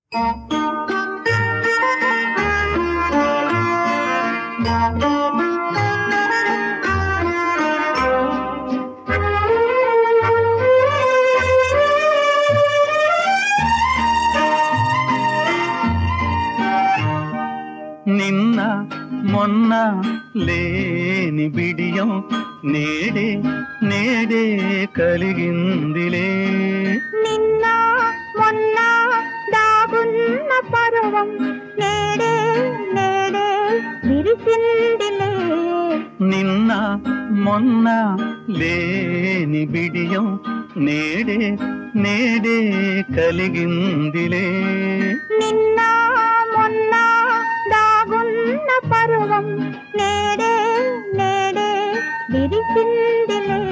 నిన్న మొన్న లేని బిడియం నేడే నేడే కలిగిందిలే నిన్న మొన్న దాగున్న పర్వం నేడే నేడే విరిసిందిలే నిన్న మొన్న లేని బిడియం నేడే నేడే కలిగిందిలే నిన్న మొన్న దాగున్న పర్వం నేడే నేడే విరిసిందిలే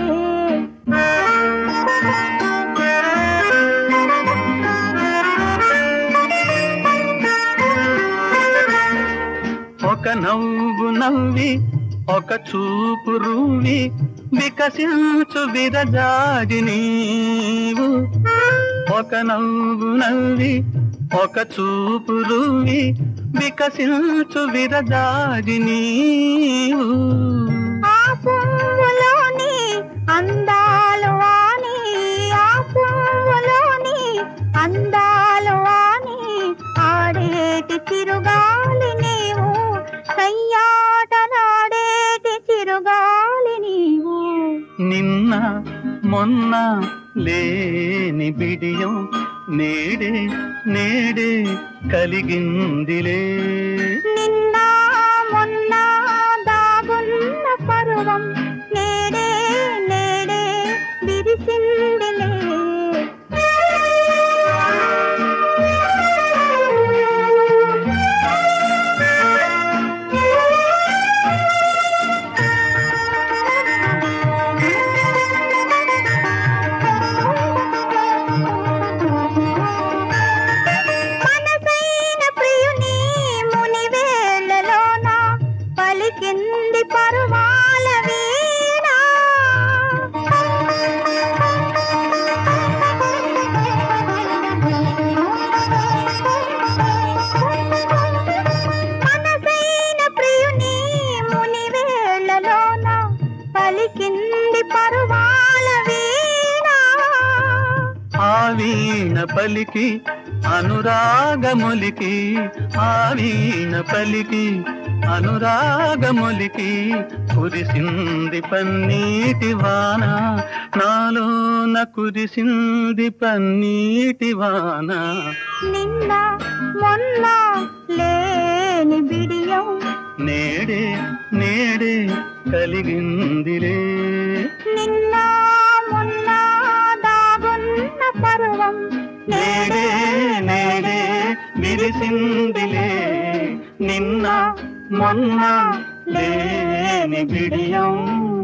ఒక నవ్వు నవ్వి ఒక చూపు రూవి వికసించు విరజాడి నీవు ఒక నవ్వు నవ్వి ఒక చూపు రూవి వికసించు విరజాడి నీవు ఆ పువ్వులోని అందాలు వాణి ఆ పువ్వులోని అందాలు వాణి ఆడేటి చిరుగాలి నీవు కయ్యాటలాడేటి చిరుగాలి నీవు నిన్న మొన్న లేని బిడియం నేడే నేడే కలిగిందిలే నిన్న మొన్న దాగున్న పర్వం నేడే నేడే విరిసిందిలే మనసైన ప్రియుని ముని వేళలోన పలికింది పరువాల వీణ మనసైన ప్రియుని ముని వేళలోన పలికింది పరువాల వీణ ఆ వీణ పలికి అనురాగములికి ఆ వీణ పలికి అనురాగములికి కురిసింది పన్నీటి వాన నాలోన కురిసింది పన్నీటి వాన నిన్న మొన్న లేని బిడియం నేడే నేడే కలిగిందిలే నిన్న మొన్న దాగున్న పర్వం నేడే నేడే విరిసిందిలే నిన్న మొన్న లేని బిడియం